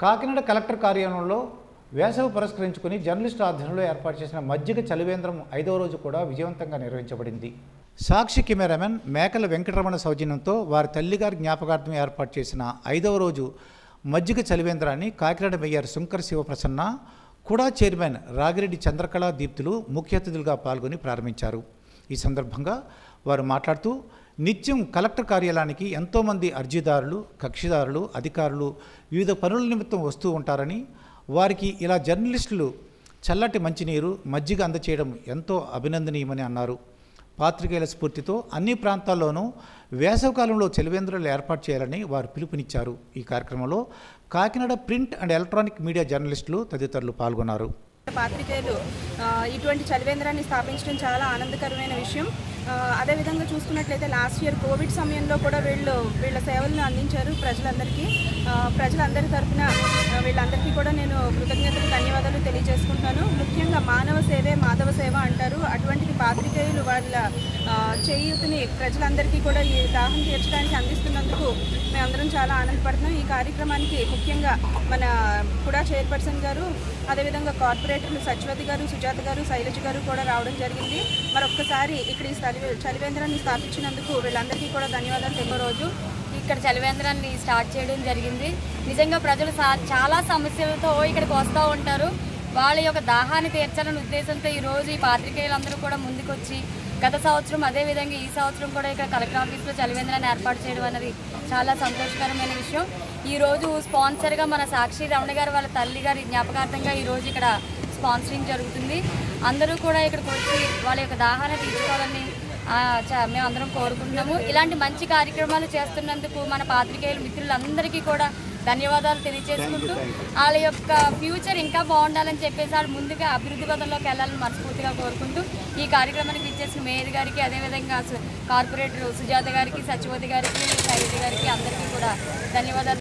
Kakinada collector కార్యాలయంలో వేసవి పురస్కరించుకుని జర్నలిస్టు ఆధ్వర్యంలో ఏర్పాటు చేసిన మజ్జిగ చలివేంద్రం ఐదవ రోజు కూడా విజయవంతంగా నిర్వహించబడింది సాక్షి కెమెరామెన్ మేకల వెంకటరమణ సౌజన్యంతో వారి తల్లిగారి జ్ఞాపకార్థం ఏర్పాటు చేసిన ఐదవ రోజు మజ్జిగ చలివేంద్రాన్ని కాకినాడ మేయర్ శంకర్ శివప్రసన్న కుడా చైర్మన్ రాగిరెడ్డి చంద్రకళ దీప్తులు ముఖ్య అతిథులుగా పాల్గొని ప్రారంభించారు ఈ సందర్భంగా వారు మాట్లాడుతూ నిత్యం కలెక్టర్ కార్యాలయానికి ఎంతోమంది అర్జీదారులు కక్షిదారులు అధికారులు వివిధ పనుల నిమిత్తం వస్తూ ఉంటారని వారికి ఇలా జర్నలిస్టులు చల్లటి మంచినీరు మజ్జిగ అందచేయడం ఎంతో అభినందనీయమని అన్నారు పాత్రికేయుల స్ఫూర్తితో అన్ని ప్రాంతాల్లోనూ వేసవకాలంలో చలివేంద్రాలు ఏర్పాటు చేయాలని వారు పిలుపునిచ్చారు ఈ కార్యక్రమంలో Kakinada print and electronic media జర్నలిస్టులు తదితరులు పాల్గొన్నారు పాత్రికేయులు ఆ, ఇటువంటి చలివేంద్రాన్ని స్థాపించడం చాలా ఆనందకరమైన విషయం ఆ, అదేవిధంగా చూసుకున్నట్లయితే లాస్ట్ ఇయర్ కోవిడ్ సమయంలో కూడా వీళ్ళు వీళ్ళ సేవలను అందించారు ప్రజలందరికీ ఆ, ప్రజలందరి తరఫున ఆ, వీళ్ళందరికీ కూడా నేను కృతజ్ఞతలు ధన్యవాదాలు తెలియజేసుకుంటున్నాను ముఖ్యంగా మానవ సేవే మాధవ సేవ అంటారు అటువంటిది పాత్రికేయులు వాళ్ళ ఆ, చేయూతని ప్రజలందరికీ కూడా ఈ దాహం తీర్చడానికి అందిస్తున్నందుకు మేమందరం చాలా ఆనందపడుతున్నాం ఈ కార్యక్రమానికి ముఖ్యంగా మన కూడా చైర్పర్సన్ గారు అదేవిధంగా కార్పొరేటర్లు సత్యవతి గారు సుజాత గారు శైలజ గారు కూడా రావడం జరిగింది మరొక్కసారి ఇక్కడ ఈ చలి చలివేంద్రాన్ని స్థాపించినందుకు వీళ్ళందరికీ కూడా ధన్యవాదాలు తెలుగు రోజు ఇక్కడ చలివేంద్రాన్ని స్టార్ట్ చేయడం జరిగింది నిజంగా ప్రజలు సా- చాలా సమస్యలతో ఇక్కడికి వస్తూ ఉంటారు వాళ్ళ యొక్క దాహాన్ని తీర్చాలనే ఉద్దేశంతో ఈ రోజు ఈ పాత్రికేయులందరూ కూడా ముందుకొచ్చి గత సంవత్సరం అదేవిధంగా ఈ సంవత్సరం కూడా ఇక్కడ కలెక్టర్ ఆఫీస్లో చలివేంద్రాన్ని ఏర్పాటు చేయడం అనేది చాలా సంతోషకరమైన విషయం ఈ రోజు స్పాన్సర్గా మన సాక్షి రమణ గారు వాళ్ళ తల్లి గారి జ్ఞాపకార్థంగా ఈ రోజు ఇక్కడ స్పాన్సరింగ్ జరుగుతుంది అందరూ కూడా ఇక్కడికి వచ్చి వాళ్ళ యొక్క దాహాన్ని తీర్చుకోవాలని ఆ, చ- మేమందరం కోరుకుంటున్నాము ఇలాంటి మంచి కార్యక్రమాలు చేస్తున్నందుకు మన పాత్రికేయుల మిత్రులందరికీ కూడా ధన్యవాదాలు తెలియజేసుకుంటూ వాళ్ళ యొక్క ఫ్యూచర్ ఇంకా బాగుండాలని చెప్పేసి వాళ్ళు ముందుగా అభివృద్ధి పదంలోకి వెళ్ళాలని మనస్ఫూర్తిగా కోరుకుంటూ ఈ కార్యక్రమానికి ఇచ్చేసిన మేయర్ గారికి అదేవిధంగా సు- కార్పొరేటర్ సుజాత గారికి సచివతి గారికి శైలజ గారికి అందరికీ కూడా ధన్యవాదాలు